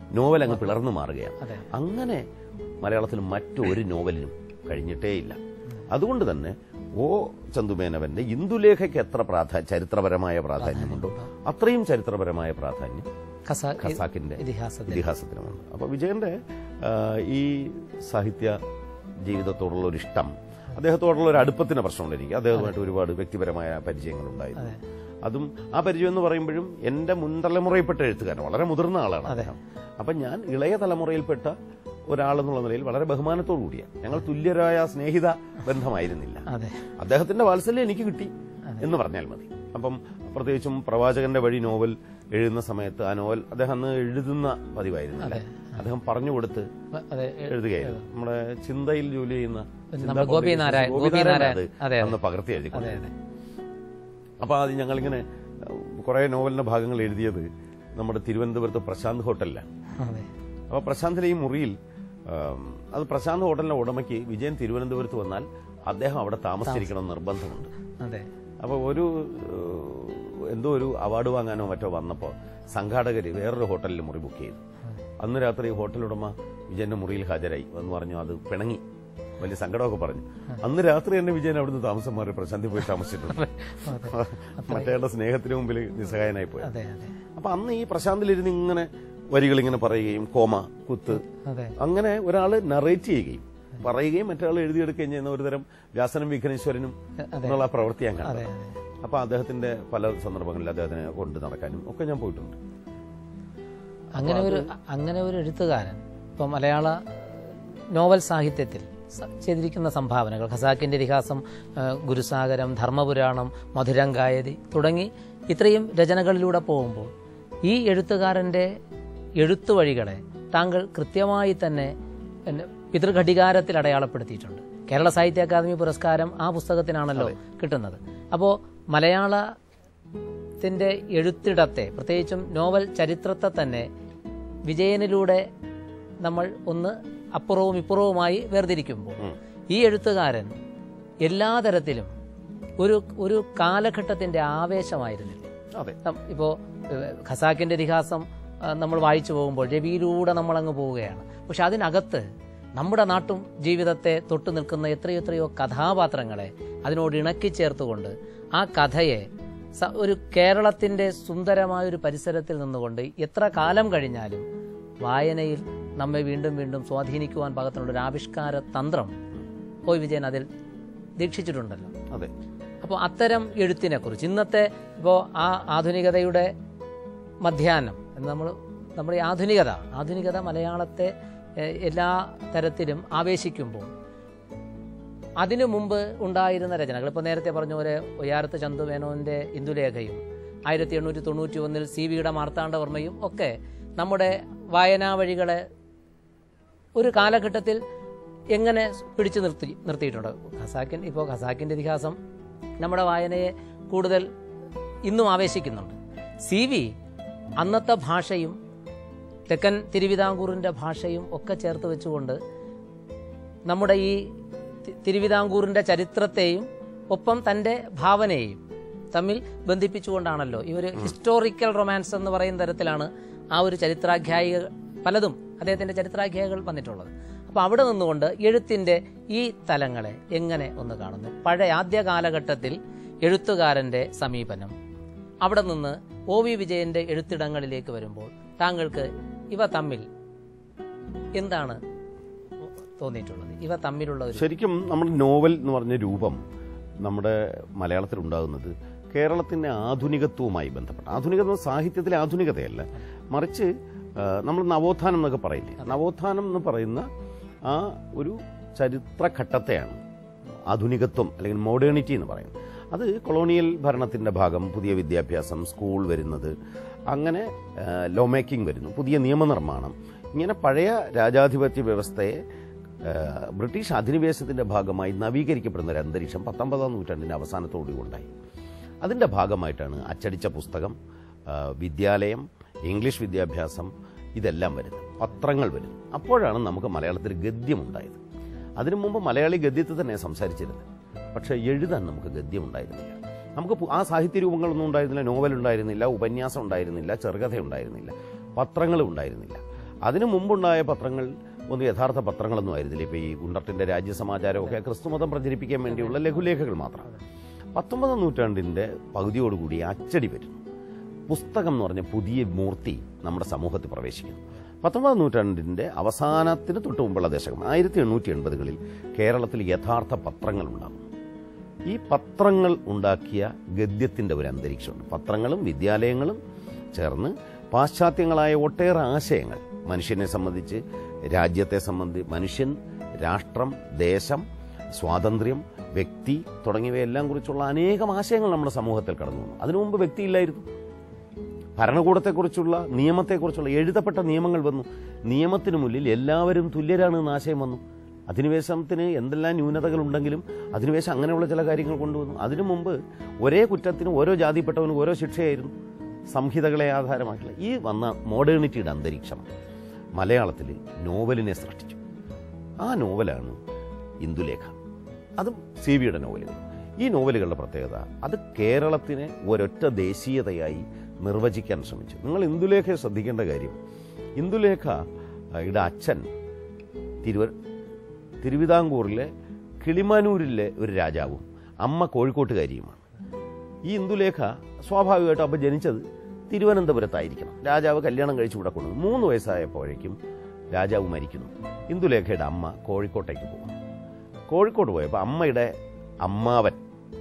നോവൽ അങ്ങ് പിളർന്നു മാറുകയാണ് അതെ അങ്ങനെ മലയാളത്തിൽ മറ്റൊരു നോവലിനും കഴിഞ്ഞിട്ടേയില്ല അതുകൊണ്ട് തന്നെ ഓ ചന്തുമേനവന്റെ ഇന്ദുലേഖയ്ക്ക് എത്ര പ്രാധാന്യ ചരിത്രപരമായ പ്രാധാന്യമുണ്ടോ അത്രയും ചരിത്രപരമായ പ്രാധാന്യം ഖസാ ഖസാക്കിന്റെ ഇതിഹാസത്തിൽ ഇതിഹാസത്തിനുമുണ്ട് അപ്പോൾ വിജയന്റെ ആ, ഈ സാഹിത്യ ജീവിതത്തോടുള്ള ഒരു ഇഷ്ടം അദ്ദേഹത്തോടുള്ള ഒരു അടുപ്പത്തിന് പ്രശ്നമുണ്ട് എനിക്ക് അദ്ദേഹവുമായിട്ട് ഒരുപാട് വ്യക്തിപരമായ പരിചയങ്ങളുണ്ടായിരുന്നു അതും ആ പരിചയം എന്ന് പറയുമ്പോഴും എന്റെ മുൻതലമുറയിൽപ്പെട്ട എഴുത്തുകാരൻ വളരെ മുതിർന്ന ആളാണ് അദ്ദേഹം അപ്പം ഞാൻ ഇളയ തലമുറയിൽപ്പെട്ട ഒരാളെന്നുള്ള നിലയിൽ വളരെ ബഹുമാനത്തോടു കൂടിയാണ് ഞങ്ങൾ തുല്യരായ സ്നേഹിത ബന്ധമായിരുന്നില്ല അതെ അദ്ദേഹത്തിന്റെ വാത്സല്യം എനിക്ക് കിട്ടി എന്ന് പറഞ്ഞാൽ മതി അപ്പം പ്രത്യേകിച്ചും പ്രവാചകന്റെ വഴി നോവൽ എഴുതുന്ന സമയത്ത് ആ നോവൽ അദ്ദേഹം അന്ന് എഴുതുന്ന പതിവായിരുന്നില്ല അദ്ദേഹം പറഞ്ഞു കൊടുത്ത് വ- അതെ എ- എഴുതുകയായിരുന്നു നമ്മുടെ ചിന്തയിൽ ജോലി ചെയ്യുന്ന ചിന്ത നമ്മുടെ ഗോപിനാരായൺ- ഗോപിനാരായൺ ഗോപിനാരായൺ. അത് അതെ, അതെ. അന്ന് പകർത്തി എഴുതി അതെ അതെ അപ്പൊ അത് ഞങ്ങളിങ്ങനെ കുറെ നോവലിന്റെ ഭാഗങ്ങൾ എഴുതിയത് നമ്മുടെ തിരുവനന്തപുരത്ത് പ്രശാന്ത് ഹോട്ടലിലാണ് അതെ അപ്പോൾ പ്രശാന്തിലെ ഈ മുറിയിൽ ആം, അത് പ്രശാന്ത് ഹോട്ടലിന്റെ ഉടമയ്ക്ക് വിജയൻ തിരുവനന്തപുരത്ത് വന്നാൽ അദ്ദേഹം അവിടെ താമസിച്ചിരിക്കണം എന്ന് നിർബന്ധമുണ്ട് അതെ അപ്പോൾ ഒരു ഏഹ്, എന്തോ ഒരു അവാർഡ് വാങ്ങാനോ മറ്റോ വന്നപ്പോൾ സംഘാടകർ വേറൊരു ഹോട്ടലിൽ മുറി ബുക്ക് ചെയ്തു അന്ന് രാത്രി ഹോട്ടൽ ഉടമ വിജയന്റെ മുറിയിൽ ഹാജരായി എന്ന് പറഞ്ഞു അത് പിണങ്ങി വലിയ സങ്കടമൊക്കെ പറഞ്ഞു അന്ന് രാത്രി തന്നെ വിജയൻ അവിടുന്ന് താമസം മാറി പ്രശാന്തി പോയി താമസിച്ചിട്ടുണ്ട് മറ്റേയാളുടെ സ്നേഹത്തിന് മുമ്പിൽ നിസ്സഹായനായി പോയി അതെ അതെ അപ്പൊ അന്ന് ഈ പ്രശാന്തിലിരുന്ന് ഇങ്ങനെ വരികൾ ഇങ്ങനെ പറയുകയും കോമ കുത്ത് അതെ അങ്ങനെ ഒരാൾ നറേറ്റ് ചെയ്യുകയും പറയുകയും മറ്റൊരാൾ എഴുതിയെടുക്കുകയും ചെയ്യുന്ന ഒരുതരം വ്യാസനും വിഘ്നേശ്വരനും അതെ. എന്നുള്ള ആ പ്രവൃത്തി ഞാൻ അതെ കണ്ടു അതെ അപ്പൊ അദ്ദേഹത്തിന്റെ പല സന്ദർഭങ്ങളിൽ അദ്ദേഹത്തിനെ കൊണ്ട് നടക്കാനും ഒക്കെ ഞാൻ പോയിട്ടുണ്ട് അങ്ങനെ ഒരു അങ്ങനെ ഒരു എഴുത്തുകാരൻ ഇപ്പൊ മലയാള നോവൽ സാഹിത്യത്തിൽ സ- ചെയ്തിരിക്കുന്ന സംഭാവനകൾ ഖസാക്കിന്റെ ഇതിഹാസം ആ, ഗുരുസാഗരം ധർമ്മപുരാണം മധുരങ്കായതി തുടങ്ങി ഇത്രയും രചനകളിലൂടെ പോകുമ്പോൾ ഈ എഴുത്തുകാരന്റെ എഴുത്തു വഴികളെ താങ്കൾ കൃത്യമായി തന്നെ പിന്നെ പിതൃഘടികാരത്തിൽ അടയാളപ്പെടുത്തിയിട്ടുണ്ട് കേരള സാഹിത്യ അക്കാദമി പുരസ്കാരം ആ പുസ്തകത്തിനാണല്ലോ കിട്ടുന്നത് അപ്പോൾ മലയാള ത്തിന്റെ എഴുത്തിടത്തെ പ്രത്യേകിച്ചും നോവൽ ചരിത്രത്തെ തന്നെ വിജയനിലൂടെ നമ്മൾ ഒന്ന് അപ്പുറവും ഇപ്പുറവുമായി വേർതിരിക്കുമ്പോൾ ഈ എഴുത്തുകാരൻ എല്ലാ തരത്തിലും ഒരു ഒരു കാലഘട്ടത്തിന്റെ ആവേശമായിരുന്നില്ല അതെ നം- ഇപ്പോ ഏഹ്, ഖസാക്കിന്റെ ഇതിഹാസം ആ, നമ്മൾ വായിച്ചു പോകുമ്പോൾ രവിയിലൂടെ നമ്മൾ അങ്ങ് പോവുകയാണ് പക്ഷെ അതിനകത്ത് നമ്മുടെ നാട്ടും ജീവിതത്തെ തൊട്ടു നിൽക്കുന്ന എത്രയോ എത്രയോ കഥാപാത്രങ്ങളെ അതിനോട് ഇണക്കി ചേർത്തുകൊണ്ട് ആ കഥയെ സ- ഒരു കേരളത്തിന്റെ സുന്ദരമായ ഒരു പരിസരത്തിൽ നിന്നുകൊണ്ട് എത്ര കാലം കഴിഞ്ഞാലും വായനയിൽ നമ്മെ വീണ്ടും വീണ്ടും സ്വാധീനിക്കുവാൻ പാകത്തിനുള്ള ഒരു ആവിഷ്കാര തന്ത്രം ഒ വിജയൻ അതിൽ ദീക്ഷിച്ചിട്ടുണ്ടല്ലോ അതെ അപ്പോൾ അത്തരം എഴുത്തിനെ കുറിച്ച് ഇന്നത്തെ ഇപ്പോൾ ആ ആധുനികതയുടെ മധ്യാഹ്നം എന്ന് നമ്മൾ നമ്മുടെ ഈ ആധുനികത ആധുനികത മലയാളത്തെ എഹ്, എല്ലാ തരത്തിലും ആവേശിക്കുമ്പോൾ അതിനു മുമ്പ് ഉണ്ടായിരുന്ന രചനകൾ ഇപ്പോൾ നേരത്തെ പറഞ്ഞ പോലെ ഒയ്യാരത്ത് ചന്തുമേനോന്റെ ഇന്ദുലേഖയും ആയിരത്തി എണ്ണൂറ്റി തൊണ്ണൂറ്റി ഒന്നിൽ സി വിയുടെ മാർത്താണ്ഡവർമ്മയും ഒക്കെ നമ്മുടെ വായനാ വഴികളെ ഒരു കാലഘട്ടത്തിൽ എങ്ങനെ പിടിച്ചു നിർത്തി നിർത്തിയിട്ടുണ്ട് ഖസാക്കിൻ ഇപ്പോൾ ഖസാക്കിൻ്റെ ഇതിഹാസം നമ്മുടെ വായനയെ കൂടുതൽ ഇന്നും ആവേശിക്കുന്നുണ്ട് സി വി അന്നത്തെ ഭാഷയും തെക്കൻ തിരുവിതാംകൂറിൻ്റെ ഭാഷയും ഒക്കെ ചേർത്ത് വെച്ചുകൊണ്ട് നമ്മുടെ ഈ തി- തിരുവിതാംകൂറിൻ്റെ ചരിത്രത്തെയും ഒപ്പം തൻ്റെ ഭാവനയെയും തമ്മിൽ ബന്ധിപ്പിച്ചുകൊണ്ടാണല്ലോ ഇവർ ഹിസ്റ്റോറിക്കൽ റൊമാൻസ് എന്ന് പറയുന്ന തരത്തിലാണ് ആ ഒരു ചരിത്രാധ്യായിക പലതും അദ്ദേഹത്തിൻ്റെ ചരിത്രാധ്യായികൾ വന്നിട്ടുള്ളത് അപ്പോൾ അവിടെ നിന്നുകൊണ്ട് എഴുത്തിൻ്റെ ഈ തലങ്ങളെ എങ്ങനെ ഒന്ന് കാണുന്നു പഴയ ആദ്യ കാലഘട്ടത്തിൽ എഴുത്തുകാരൻ്റെ സമീപനം അവിടെ നിന്ന് ഒ വി വിജയന്റെ എഴുത്തിടങ്ങളിലേക്ക് വരുമ്പോൾ താങ്കൾക്ക് ഇവ തമ്മിൽ എന്താണ് തോന്നിയിട്ടുള്ളത് ഇവ തമ്മിലുള്ള ഒരു ശരിക്കും നമ്മുടെ നോവൽ എന്ന് പറഞ്ഞ രൂപം നമ്മുടെ മലയാളത്തിൽ ഉണ്ടാകുന്നത് കേരളത്തിന്റെ ആധുനികത്വവുമായി ബന്ധപ്പെട്ട ആധുനികത സാഹിത്യത്തിലെ ആധുനികതയല്ല മറിച്ച് ആ, നമ്മൾ നവോത്ഥാനം എന്നൊക്കെ പറയില്ലേ നവോത്ഥാനം എന്ന് പറയുന്ന ആ ഒരു ചരിത്രഘട്ടത്തെയാണ് ആധുനികത്വം അല്ലെങ്കിൽ മോഡേണിറ്റി എന്ന് പറയുന്നത് അത് കൊളോണിയൽ ഭരണത്തിന്റെ ഭാഗം പുതിയ വിദ്യാഭ്യാസം സ്കൂൾ വരുന്നത് അങ്ങനെ ലോ മേക്കിംഗ് വരുന്നു പുതിയ നിയമനിർമ്മാണം ഇങ്ങനെ പഴയ രാജാധിപത്യ വ്യവസ്ഥയെ ആ, ബ്രിട്ടീഷ് അധിനിവേശത്തിന്റെ ഭാഗമായി നവീകരിക്കപ്പെടുന്ന ഒരു അന്തരീക്ഷം പത്തൊമ്പതാം നൂറ്റാണ്ടിന്റെ അവസാനത്തോടു ഉണ്ടായി അതിന്റെ ഭാഗമായിട്ടാണ് അച്ചടിച്ച പുസ്തകം ആ, വിദ്യാലയം ഇംഗ്ലീഷ് വിദ്യാഭ്യാസം ഇതെല്ലാം വരുന്നത് പത്രങ്ങൾ വരുന്നു അപ്പോഴാണ് നമുക്ക് മലയാളത്തിൽ ഗദ്യമുണ്ടായത് അതിനു മുമ്പ് മലയാളി ഗദ്യത്തിൽ തന്നെ സംസാരിച്ചിരുന്നത് പക്ഷേ എഴുതാൻ നമുക്ക് ഗദ്യമുണ്ടായിരുന്നില്ല നമുക്ക് പു- ആ സാഹിത്യ രൂപങ്ങളൊന്നും ഉണ്ടായിരുന്നില്ല നോവൽ ഉണ്ടായിരുന്നില്ല ഉപന്യാസം ഉണ്ടായിരുന്നില്ല ചെറുകഥ ഉണ്ടായിരുന്നില്ല പത്രങ്ങളും ഉണ്ടായിരുന്നില്ല അതിനു മുമ്പുണ്ടായ പത്രങ്ങൾ ഒന്നും യഥാർത്ഥ പത്രങ്ങളൊന്നും ആയിരുന്നില്ല ഇപ്പോൾ ഈ ഗുണ്ടർട്ടിൻ്റെ രാജ്യസമാചാരമൊക്കെ ക്രിസ്തുമതം പ്രചരിപ്പിക്കാൻ വേണ്ടിയുള്ള ലഘുലേഖകൾ മാത്രമാണ് പത്തൊമ്പതാം നൂറ്റാണ്ടിൻ്റെ പകുതിയോടുകൂടി അച്ചടി വരുന്നു പുസ്തകം എന്ന് പറഞ്ഞ പുതിയ മൂർത്തി നമ്മുടെ സമൂഹത്തിൽ പ്രവേശിക്കുന്നു പത്തൊമ്പതാം നൂറ്റാണ്ടിൻ്റെ അവസാനത്തിന് തൊട്ട് മുമ്പുള്ള ദശകം ആയിരത്തി എണ്ണൂറ്റി എൺപതുകളിൽ കേരളത്തിൽ യഥാർത്ഥ പത്രങ്ങൾ ഉണ്ടാകും ഈ പത്രങ്ങൾ ഉണ്ടാക്കിയ ഗദ്യത്തിൻ്റെ ഒരു അന്തരീക്ഷമുണ്ട് പത്രങ്ങളും വിദ്യാലയങ്ങളും ചേർന്ന് പാശ്ചാത്യങ്ങളായ ഒട്ടേറെ ആശയങ്ങൾ മനുഷ്യനെ സംബന്ധിച്ച് രാജ്യത്തെ സംബന്ധിച്ച് മനുഷ്യൻ രാഷ്ട്രം ദേശം സ്വാതന്ത്ര്യം വ്യക്തി തുടങ്ങിയവയെല്ലാം കുറിച്ചുള്ള അനേകം ആശയങ്ങൾ നമ്മുടെ സമൂഹത്തിൽ കടന്നു വന്നു അതിനു മുമ്പ് വ്യക്തിയില്ലായിരുന്നു ഭരണകൂടത്തെക്കുറിച്ചുള്ള നിയമത്തെക്കുറിച്ചുള്ള എഴുതപ്പെട്ട നിയമങ്ങൾ വന്നു നിയമത്തിന് മുന്നിൽ എല്ലാവരും തുല്യരാണ് എന്ന ആശയം വന്നു അധിനിവേശത്തിന് എന്തെല്ലാം ന്യൂനതകളുണ്ടെങ്കിലും അധിനിവേശം അങ്ങനെയുള്ള ചില കാര്യങ്ങൾ കൊണ്ടുവന്നു അതിനു മുമ്പ് ഒരേ കുറ്റത്തിന് ഓരോ ജാതിപ്പെട്ടവനും ഓരോ ശിക്ഷയായിരുന്നു സംഹിതകളെ ആധാരമാക്കിയുള്ള ഈ വന്ന മോഡേണിറ്റിയുടെ അന്തരീക്ഷം മലയാളത്തിൽ നോവലിനെ സൃഷ്ടിച്ചു ആ നോവലാണ് ഇന്ദുലേഖ അതും സി വിയുടെ നോവലുകൾ ഈ നോവലുകളുടെ പ്രത്യേകത അത് കേരളത്തിനെ ഒരൊറ്റ ദേശീയതയായി നിർവചിക്കാൻ ശ്രമിച്ചു നിങ്ങൾ ഇന്ദുലേഖയെ ശ്രദ്ധിക്കേണ്ട കാര്യം ഇന്ദുലേഖ യുടെ അച്ഛൻ തിരുവ തിരുവിതാംകൂറിലെ കിളിമാനൂരിലെ ഒരു രാജാവും അമ്മ കോഴിക്കോട്ടുകാരിയുമാണ് ഈ ഇന്ദുലേഖ സ്വാഭാവികമായിട്ടും അപ്പോൾ ജനിച്ചത് തിരുവനന്തപുരത്തായിരിക്കണം രാജാവ് കല്യാണം കഴിച്ചു ഇവിടെ കൊണ്ടുവന്നു മൂന്ന് വയസ്സായപ്പോഴേക്കും രാജാവ് മരിക്കുന്നു ഇന്ദുലേഖയുടെ അമ്മ കോഴിക്കോട്ടേക്ക് പോകും കോഴിക്കോട് പോയപ്പോൾ അമ്മയുടെ അമ്മാവൻ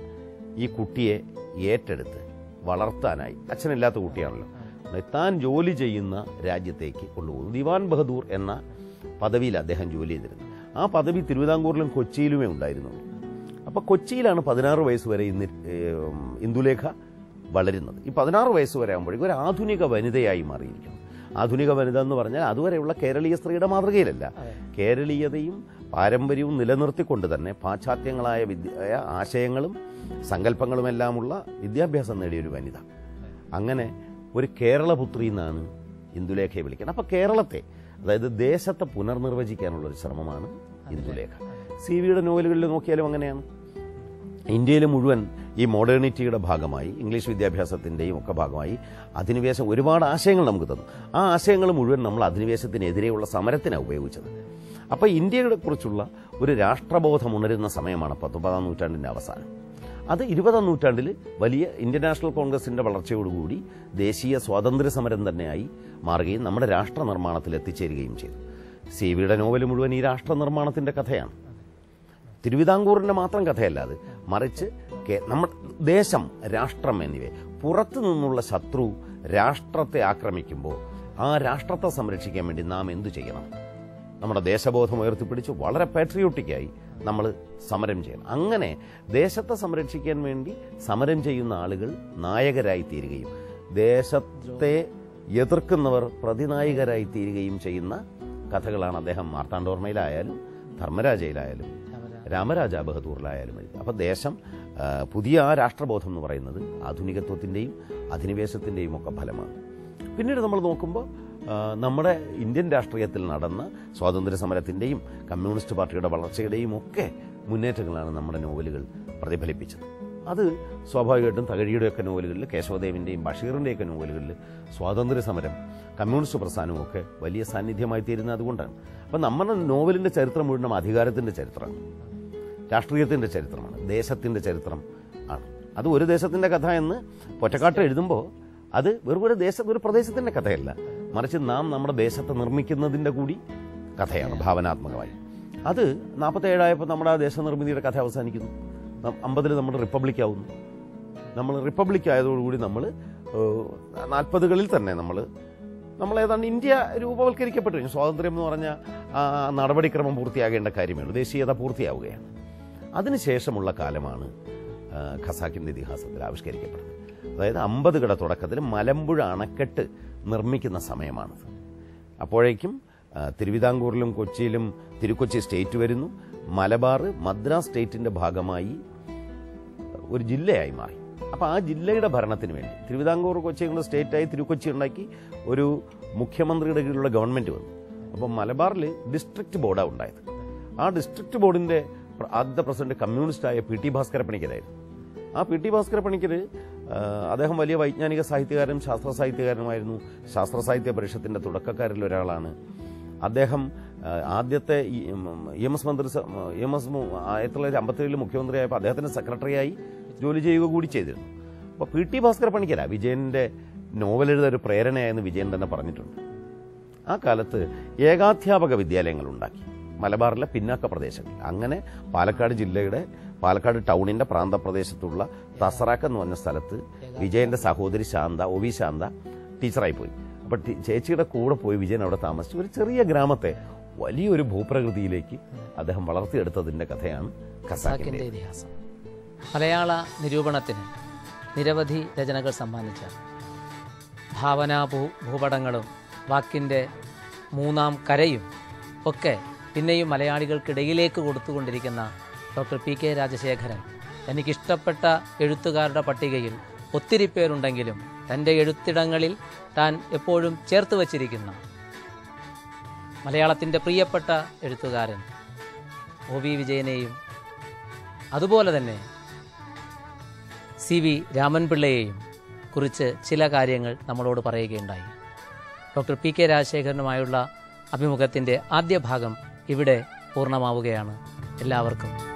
ഈ കുട്ടിയെ ഏറ്റെടുത്ത് വളർത്താനായി അച്ഛനില്ലാത്ത കുട്ടിയാണല്ലോ താൻ ജോലി ചെയ്യുന്ന രാജ്യത്തേക്ക് കൊണ്ടുപോകുന്നു ദിവാൻ ബഹദൂർ എന്ന പദവിയിൽ അദ്ദേഹം ജോലി ചെയ്തിരുന്നു ആ പദവി തിരുവിതാംകൂറിലും കൊച്ചിയിലുമേ ഉണ്ടായിരുന്നുള്ളൂ അപ്പോൾ കൊച്ചിയിലാണ് പതിനാറ് വയസ്സ് വരെ ഇന്ന് ഏം, ഇന്ദുലേഖ വളരുന്നത് ഈ പതിനാറ് വയസ്സ് വരെ ആകുമ്പോഴേക്കും ഒരു ആധുനിക വനിതയായി മാറിയിരിക്കുന്നു ആധുനിക വനിത എന്ന് പറഞ്ഞാൽ അതുവരെയുള്ള കേരളീയ സ്ത്രീയുടെ മാതൃകയിലല്ല കേരളീയതയും പാരമ്പര്യവും നിലനിർത്തിക്കൊണ്ട് തന്നെ പാശ്ചാത്യങ്ങളായ വിദ്യ ആശയങ്ങളും സങ്കല്പങ്ങളുമെല്ലാമുള്ള വിദ്യാഭ്യാസം നേടിയ ഒരു വനിത അങ്ങനെ ഒരു കേരളപുത്രി എന്നാണ് ഇന്ദുലേഖയെ വിളിക്കുന്നത് അപ്പോൾ കേരളത്തെ അതായത് ദേശത്തെ പുനർനിർവചിക്കാനുള്ള ഒരു ശ്രമമാണ് ഇന്ദുലേഖ സി വിയുടെ നോവലുകളിൽ നോക്കിയാലും അങ്ങനെയാണ് ഇന്ത്യയിൽ മുഴുവൻ ഈ മോഡേണിറ്റിയുടെ ഭാഗമായി ഇംഗ്ലീഷ് വിദ്യാഭ്യാസത്തിൻ്റെയും ഒക്കെ ഭാഗമായി അധിനിവേശം ഒരുപാട് ആശയങ്ങൾ നമുക്ക് തന്നു ആ ആശയങ്ങൾ മുഴുവൻ നമ്മൾ അധിനിവേശത്തിനെതിരെയുള്ള സമരത്തിനാണ് ഉപയോഗിച്ചത് അപ്പോൾ ഇന്ത്യയെ കുറിച്ചുള്ള ഒരു രാഷ്ട്രബോധം ഉണരുന്ന സമയമാണ് പത്തൊമ്പതാം നൂറ്റാണ്ടിൻ്റെ അവസാനം അത് ഇരുപതാം നൂറ്റാണ്ടിൽ വലിയ ഇന്ത്യൻ നാഷണൽ കോൺഗ്രസിൻ്റെ വളർച്ചയോടുകൂടി ദേശീയ സ്വാതന്ത്ര്യ സമരം തന്നെയായി മാറുകയും നമ്മുടെ രാഷ്ട്ര നിർമ്മാണത്തിൽ എത്തിച്ചേരുകയും ചെയ്തു സി വിയുടെ നോവൽ മുഴുവൻ ഈ രാഷ്ട്ര നിർമ്മാണത്തിൻ്റെ കഥയാണ് തിരുവിതാംകൂറിൻ്റെ മാത്രം കഥയല്ല അത് മറിച്ച് കേ- നമ്മുടെ ദേശം രാഷ്ട്രം എന്നിവയെ പുറത്തു നിന്നുള്ള ശത്രു രാഷ്ട്രത്തെ ആക്രമിക്കുമ്പോൾ ആ രാഷ്ട്രത്തെ സംരക്ഷിക്കാൻ വേണ്ടി നാം എന്തു ചെയ്യണം നമ്മുടെ ദേശബോധം ഉയർത്തിപ്പിടിച്ച് വളരെ പാട്രിയോട്ടിക്കായി നമ്മൾ സമരം ചെയ്യണം അങ്ങനെ ദേശത്തെ സംരക്ഷിക്കാൻ വേണ്ടി സമരം ചെയ്യുന്ന ആളുകൾ നായകരായി തീരുകയും ദേശത്തെ എതിർക്കുന്നവർ പ്രതിനായകരായി തീരുകയും ചെയ്യുന്ന കഥകളാണ് അദ്ദേഹം മാർത്താണ്ഡോർമയിലായാലും ധർമ്മരാജയിലായാലും രാമരാജ ബഹദൂറിലായാലും മതി അപ്പോൾ ദേശം ആ, പുതിയ ആ രാഷ്ട്രബോധം എന്ന് പറയുന്നത് ആധുനികത്വത്തിൻ്റെയും അധിനിവേശത്തിൻ്റെയും ഒക്കെ ഫലമാണ് പിന്നീട് നമ്മൾ നോക്കുമ്പോൾ ആ, നമ്മുടെ ഇന്ത്യൻ രാഷ്ട്രീയത്തിൽ നടന്ന സ്വാതന്ത്ര്യ സമരത്തിൻ്റെയും കമ്മ്യൂണിസ്റ്റ് പാർട്ടിയുടെ വളർച്ചയുടെയും ഒക്കെ മുന്നേറ്റങ്ങളാണ് നമ്മുടെ നോവലുകൾ പ്രതിഫലിപ്പിച്ചത് അത് സ്വാഭാവികമായിട്ടും തകഴിയുടെയൊക്കെ നോവലുകളിൽ കേശവദേവിൻ്റെയും ബഷീറിൻ്റെയൊക്കെ നോവലുകളിൽ സ്വാതന്ത്ര്യ സമരം കമ്മ്യൂണിസ്റ്റ് പ്രസ്ഥാനവും ഒക്കെ വലിയ സാന്നിധ്യമായി തീരുന്നത് അതുകൊണ്ടാണ് അപ്പം നമ്മുടെ നോവലിൻ്റെ ചരിത്രം മുഴുവൻ അധികാരത്തിൻ്റെ ചരിത്രമാണ് രാഷ്ട്രീയത്തിൻ്റെ ചരിത്രമാണ് ദേശത്തിൻ്റെ ചരിത്രം ആണ് അത് ഒരു ദേശത്തിൻ്റെ കഥ എന്ന് ഒറ്റക്കാട്ട് എഴുതുമ്പോൾ അത് വെറും ഒരു ദേശ ഒരു പ്രദേശത്തിൻ്റെ കഥയല്ല മറിച്ച് നാം നമ്മുടെ ദേശത്തെ നിർമ്മിക്കുന്നതിൻ്റെ കൂടി കഥയാണ് ഭാവനാത്മകമായി അത് നാൽപ്പത്തേഴായപ്പോൾ നമ്മുടെ ആ ദേശനിർമ്മിതിയുടെ കഥ അവസാനിക്കുന്നു അമ്പതിൽ നമ്മുടെ റിപ്പബ്ലിക് ആവുന്നു നമ്മൾ റിപ്പബ്ലിക് ആയതോടുകൂടി നമ്മൾ നാൽപ്പതുകളിൽ തന്നെ നമ്മൾ നമ്മൾ ഏതാണ്ട് ഇന്ത്യ രൂപവൽക്കരിക്കപ്പെട്ടു കഴിഞ്ഞു സ്വാതന്ത്ര്യം എന്ന് പറഞ്ഞ ആ നടപടിക്രമം പൂർത്തിയാകേണ്ട കാര്യമേ ഉള്ളൂ ദേശീയത പൂർത്തിയാവുകയാണ് അതിനുശേഷമുള്ള കാലമാണ് ആ, ഖസാക്കിൻ്റെ ഇതിഹാസത്തിൽ ആവിഷ്കരിക്കപ്പെടുന്നത് അതായത് അമ്പതുകളുടെ തുടക്കത്തിൽ മലമ്പുഴ അണക്കെട്ട് നിർമ്മിക്കുന്ന സമയമാണത് അപ്പോഴേക്കും ആ, തിരുവിതാംകൂറിലും കൊച്ചിയിലും തിരുക്കൊച്ചി സ്റ്റേറ്റ് വരുന്നു മലബാർ മദ്രാസ് സ്റ്റേറ്റിൻ്റെ ഭാഗമായി ഒരു ജില്ലയായി മാറി അപ്പോൾ ആ ജില്ലയുടെ ഭരണത്തിന് വേണ്ടി തിരുവിതാംകൂർ കൊച്ചിയും കൂടെ സ്റ്റേറ്റായി തിരുക്കൊച്ചി ഉണ്ടാക്കി ഒരു മുഖ്യമന്ത്രിയുടെ കീഴിലുള്ള ഗവൺമെൻറ് വന്നു അപ്പോൾ മലബാറിൽ ഡിസ്ട്രിക്ട് ബോർഡാണ് ഉണ്ടായത് ആ ഡിസ്ട്രിക്ട് ബോർഡിൻ്റെ പ്ര- ആദ്യത്തെ പ്രസിഡന്റ് കമ്മ്യൂണിസ്റ്റായ പി ടി ഭാസ്കര പണിക്കരായിരുന്നു ആ പി ടി ഭാസ്കര പണിക്കർ ആ, അദ്ദേഹം വലിയ വൈജ്ഞാനിക സാഹിത്യകാരനും ശാസ്ത്ര സാഹിത്യകാരനുമായിരുന്നു ശാസ്ത്ര സാഹിത്യ പരിഷത്തിന്റെ തുടക്കക്കാരിൽ ഒരാളാണ് അദ്ദേഹം ആ, ആദ്യത്തെ ഈ, ഉം, ഇ എം എസ് മന്ത്രി ഇ എം എസ് മു- ആയിരത്തി തൊള്ളായിരത്തി അമ്പത്തേഴിൽ മുഖ്യമന്ത്രിയായപ്പോൾ അദ്ദേഹത്തിന്റെ സെക്രട്ടറിയായി ജോലി ചെയ്യുക കൂടി ചെയ്തിരുന്നു അപ്പോൾ പി ടി ഭാസ്കര പണിക്കര വിജയന്റെ നോവൽ എഴുതാൻ ഒരു പ്രേരണയായെന്ന് വിജയൻ തന്നെ പറഞ്ഞിട്ടുണ്ട് ആ കാലത്ത് ഏകാധ്യാപക വിദ്യാലയങ്ങൾ ഉണ്ടാക്കി മലബാറിലെ പിന്നാക്ക പ്രദേശങ്ങളിൽ അങ്ങനെ പാലക്കാട് ജില്ലയുടെ പാലക്കാട് ടൗണിന്റെ പ്രാന്തപ്രദേശത്തുള്ള തസറാക്ക് എന്ന് പറഞ്ഞ സ്ഥലത്ത് വിജയന്റെ സഹോദരി ശാന്ത ഒ വി ശാന്ത ടീച്ചറായി പോയി അപ്പൊ ടി- ചേച്ചിയുടെ കൂടെ പോയി വിജയൻ അവിടെ താമസിച്ചു ഒരു ചെറിയ ഗ്രാമത്തെ വലിയൊരു ഭൂപ്രകൃതിയിലേക്ക് അദ്ദേഹം വളർത്തിയെടുത്തതിന്റെ കഥയാണ് ഖസാക്കിന്റെ ഖസാക്കിന്റെ ഇതിഹാസം മലയാള നിരൂപണത്തിന് നിരവധി രചനകൾ സമ്മാനിച്ച ഭാവനാ ഭൂ ഭൂപടങ്ങളും വാക്കിൻ്റെ മൂന്നാം കരയും ഒക്കെ പിന്നെയും മലയാളികൾക്കിടയിലേക്ക് കൊടുത്തുകൊണ്ടിരിക്കുന്ന ഡോക്ടർ പി കെ രാജശേഖരൻ എനിക്കിഷ്ടപ്പെട്ട എഴുത്തുകാരുടെ പട്ടികയിൽ ഒത്തിരി പേരുണ്ടെങ്കിലും തൻ്റെ എഴുത്തിടങ്ങളിൽ താൻ എപ്പോഴും ചേർത്ത് വച്ചിരിക്കുന്ന മലയാളത്തിൻ്റെ പ്രിയപ്പെട്ട എഴുത്തുകാരൻ ഒ വി വിജയനെയും അതുപോലെ തന്നെ സി വി രാമൻപിള്ളയെയും കുറിച്ച് ചില കാര്യങ്ങൾ നമ്മളോട് പറയുകയുണ്ടായി ഡോക്ടർ പി കെ രാജശേഖരനുമായുള്ള അഭിമുഖത്തിൻ്റെ ആദ്യ ഭാഗം ഇവിടെ പൂർണ്ണമാവുകയാണ് എല്ലാവർക്കും